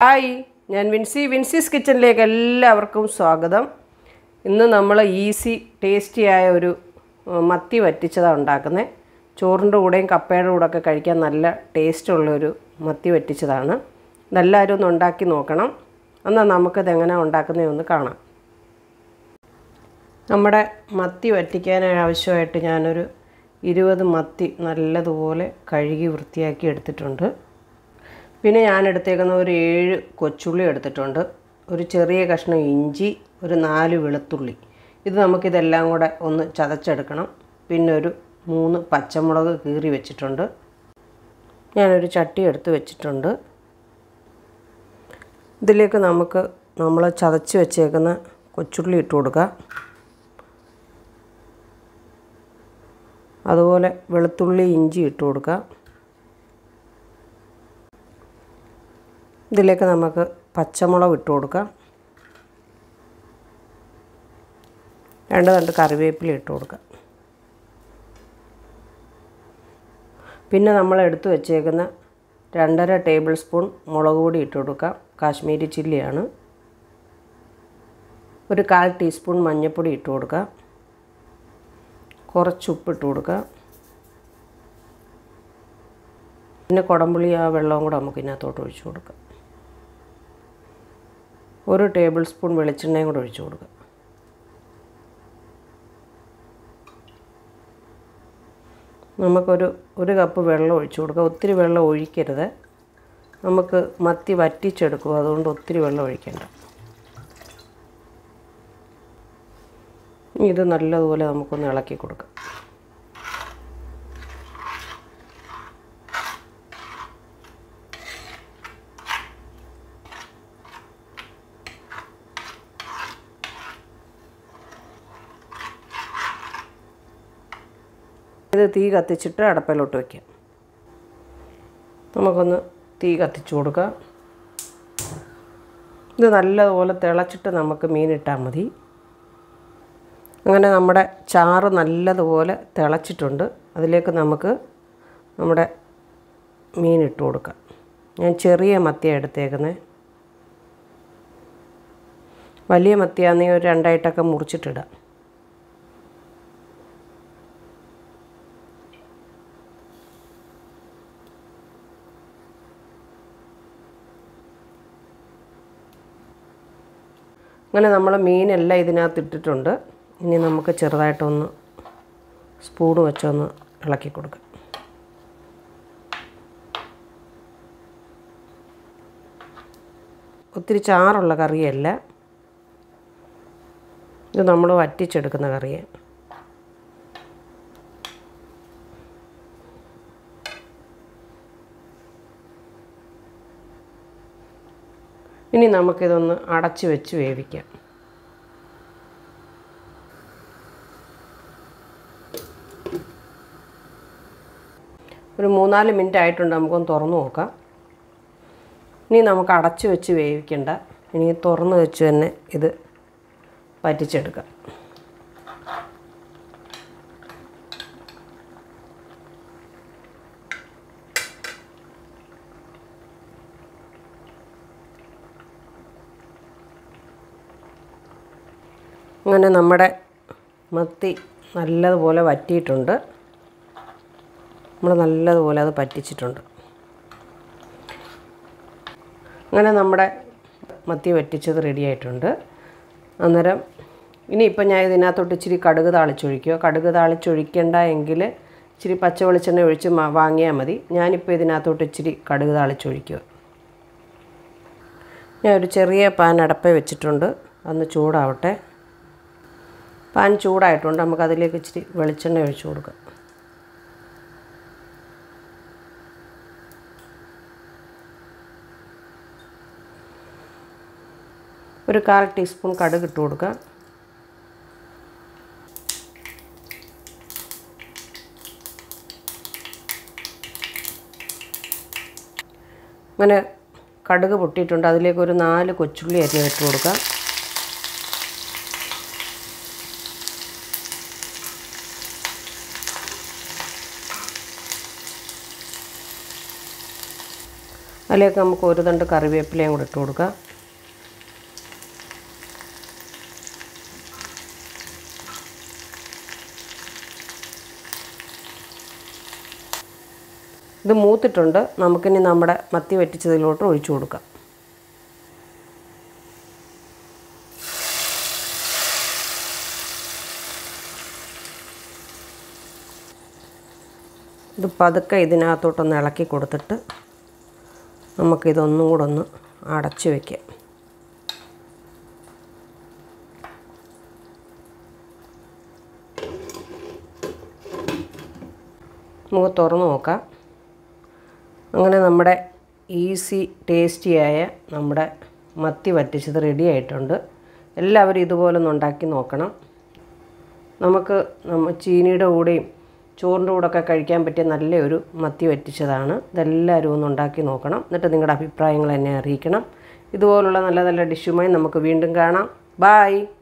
hi ഞാൻ വിൻസി വിൻസീസ് കിച്ചണിലേക്ക് എല്ലാവർക്കും സ്വാഗതം ഇന്ന് നമ്മൾ ഈസി ടേസ്റ്റിയായ ഒരു ഉം, മത്തി വറ്റിച്ചതാണ് ഉണ്ടാക്കുന്നത് ചോറിൻ്റെ കൂടെയും കപ്പയുടെ കൂടെ ഒക്കെ കഴിക്കാൻ നല്ല ടേസ്റ്റുള്ളൊരു മത്തി വറ്റിച്ചതാണ് ഇതെല്ലാവരും ഒന്ന് ഉണ്ടാക്കി നോക്കണം എന്നാൽ നമുക്കിത് എങ്ങനെ ഉണ്ടാക്കുന്നതെന്ന് കാണാം നമ്മുടെ മത്തി വറ്റിക്കാനായി ആവശ്യമായിട്ട് ഞാനൊരു ഇരുപത് മത്തി നല്ലതുപോലെ കഴുകി വൃത്തിയാക്കി എടുത്തിട്ടുണ്ട് പിന്നെ ഞാൻ എടുത്തേക്കുന്ന ഒരു ഏഴ് കൊച്ചുള്ളി എടുത്തിട്ടുണ്ട് ഒരു ചെറിയ കഷ്ണം ഇഞ്ചി ഒരു നാല് വെളുത്തുള്ളി ഇത് നമുക്കിതെല്ലാം കൂടെ ഒന്ന് ചതച്ചെടുക്കണം പിന്നെ ഒരു മൂന്ന് പച്ചമുളക് കീറി വെച്ചിട്ടുണ്ട് ഞാനൊരു ചട്ടി എടുത്ത് വെച്ചിട്ടുണ്ട് ഇതിലേക്ക് നമുക്ക് നമ്മൾ ചതച്ച് വെച്ചേക്കുന്ന കൊച്ചുള്ളി ഇട്ട് കൊടുക്കുക അതുപോലെ വെളുത്തുള്ളി ഇഞ്ചി ഇട്ട് കൊടുക്കുക ഇതിലേക്ക് നമുക്ക് പച്ചമുളക് ഇട്ട് കൊടുക്കാം രണ്ട് രണ്ട് കറിവേപ്പില ഇട്ട് കൊടുക്കാം പിന്നെ നമ്മൾ എടുത്തു വച്ചേക്കുന്ന രണ്ടര ടേബിൾ സ്പൂൺ മുളക് പൊടി ഇട്ട് കൊടുക്കാം കാശ്മീരി ചില്ലിയാണ് ഒരു കാൽ ടീസ്പൂൺ മഞ്ഞൾപ്പൊടി ഇട്ട് കൊടുക്കാം കുറച്ച് ഉപ്പ് ഇട്ട് കൊടുക്കുക പിന്നെ കുടംപുളി ആ വെള്ളവും കൂടെ നമുക്ക് ഇതിനകത്തോട്ട് ഒഴിച്ചു കൊടുക്കാം ഒരു ടേബിൾ സ്പൂൺ വെളിച്ചെണ്ണയും കൂടെ ഒഴിച്ചു കൊടുക്കുക നമുക്കൊരു ഒരു കപ്പ് വെള്ളം ഒഴിച്ചു കൊടുക്കുക ഒത്തിരി വെള്ളം ഒഴിക്കരുത് നമുക്ക് മത്തി വറ്റിച്ചെടുക്കും അതുകൊണ്ട് ഒത്തിരി വെള്ളം ഒഴിക്കേണ്ട ഇനി ഇത് നല്ലതുപോലെ നമുക്കൊന്ന് ഇളക്കി കൊടുക്കാം ഇത് തീ കത്തിച്ചിട്ട് അടപ്പിലോട്ട് വയ്ക്കാം നമുക്കൊന്ന് തീ കത്തിച്ചു കൊടുക്കാം ഇത് നല്ലതുപോലെ തിളച്ചിട്ട് നമുക്ക് മീനിട്ടാൽ മതി അങ്ങനെ നമ്മുടെ ചാറ് നല്ലതുപോലെ തിളച്ചിട്ടുണ്ട് അതിലേക്ക് നമുക്ക് നമ്മുടെ മീൻ ഇട്ട് കൊടുക്കാം ഞാൻ ചെറിയ മത്തിയാണ് എടുത്തേക്കുന്നത് വലിയ മത്തിയാണെങ്കിൽ ഒരു രണ്ടായിട്ടൊക്കെ മുറിച്ചിട്ടിടാം അങ്ങനെ നമ്മൾ മീനെല്ലാം ഇതിനകത്ത് ഇട്ടിട്ടുണ്ട് ഇനി നമുക്ക് ചെറുതായിട്ടൊന്ന് സ്പൂൺ വെച്ചൊന്ന് ഇളക്കി കൊടുക്കാം ഒത്തിരി ചാറുള്ള കറിയല്ല ഇത് നമ്മൾ വറ്റിച്ചെടുക്കുന്ന കറിയാണ് ഇനി നമുക്കിതൊന്ന് അടച്ച് വെച്ച് വേവിക്കാം ഒരു മൂന്നാല് മിനിറ്റ് ആയിട്ടുണ്ട് നമുക്കൊന്ന് തുറന്ന് നോക്കാം ഇനി നമുക്ക് അടച്ച് വെച്ച് വേവിക്കണ്ട ഇനി തുറന്ന് വെച്ച് തന്നെ ഇത് വറ്റിച്ചെടുക്കാം അങ്ങനെ നമ്മുടെ മത്തി നല്ലതുപോലെ വറ്റിയിട്ടുണ്ട് നമ്മൾ നല്ലതുപോലെ അത് പറ്റിച്ചിട്ടുണ്ട് അങ്ങനെ നമ്മുടെ മത്തി വറ്റിച്ചത് റെഡി ആയിട്ടുണ്ട് അന്നേരം ഇനിയിപ്പോൾ ഞാൻ ഇതിനകത്തോട്ട് ഇച്ചിരി കടുക് താളിച്ചൊഴിക്കുക കടുക് താളിച്ചൊഴിക്കേണ്ട എങ്കിൽ ഇച്ചിരി പച്ച വെളിച്ചെണ്ണ ഒഴിച്ച് മ- വാങ്ങിയാൽ മതി ഞാനിപ്പോൾ ഇതിനകത്തോട്ട് ഇച്ചിരി കടുക് താളിച്ചൊഴിക്കുക ഞാൻ ഒരു ചെറിയ പാൻ അടപ്പ വെച്ചിട്ടുണ്ട് അന്ന് ചൂടാവട്ടെ പാൻ ചൂടായിട്ടുണ്ട് നമുക്കതിലേക്ക് ഇച്ചിരി വെളിച്ചെണ്ണ ഒഴിച്ചു കൊടുക്കാം ഒരു കാൽ ടീസ്പൂൺ കടുക് ഇട്ട് കൊടുക്കുക അങ്ങനെ കടുക് പൊട്ടിയിട്ടുണ്ട് അതിലേക്ക് ഒരു നാല് കൊച്ചുള്ളി അരിഞ്ഞ് ഇട്ട് കൊടുക്കുക അതിലേക്ക് നമുക്ക് ഒരു തണ്ട് കറിവേപ്പിലയും കൂടെ ഇട്ട് കൊടുക്കാം ഇത് മൂത്തിട്ടുണ്ട് നമുക്കിനി നമ്മുടെ മത്തി വറ്റിച്ചതിലോട്ട് ഒഴിച്ചു കൊടുക്കാം ഇത് പതുക്കെ ഇതിനകത്തോട്ടൊന്ന് ഇളക്കി കൊടുത്തിട്ട് നമുക്കിതൊന്നും കൂടെ ഒന്ന് അടച്ചു വയ്ക്കാം നമുക്ക് തുറന്ന് നോക്കാം അങ്ങനെ നമ്മുടെ ഈസി ടേസ്റ്റിയായ നമ്മുടെ മത്തി വറ്റിച്ചത് റെഡി ആയിട്ടുണ്ട് എല്ലാവരും ഇതുപോലെ ഒന്ന് ഉണ്ടാക്കി നോക്കണം നമുക്ക് നമ്മ ചീനിയുടെ കൂടെയും ചോറിൻ്റെ കൂടെ ഒക്കെ കഴിക്കാൻ പറ്റിയ നല്ലൊരു മത്തി വറ്റിച്ചതാണ് ഇതെല്ലാവരും ഒന്ന് ഉണ്ടാക്കി നോക്കണം എന്നിട്ട് നിങ്ങളുടെ അഭിപ്രായങ്ങൾ എന്നെ അറിയിക്കണം ഇതുപോലുള്ള നല്ല നല്ല ഡിഷുമായി നമുക്ക് വീണ്ടും കാണാം ബായ്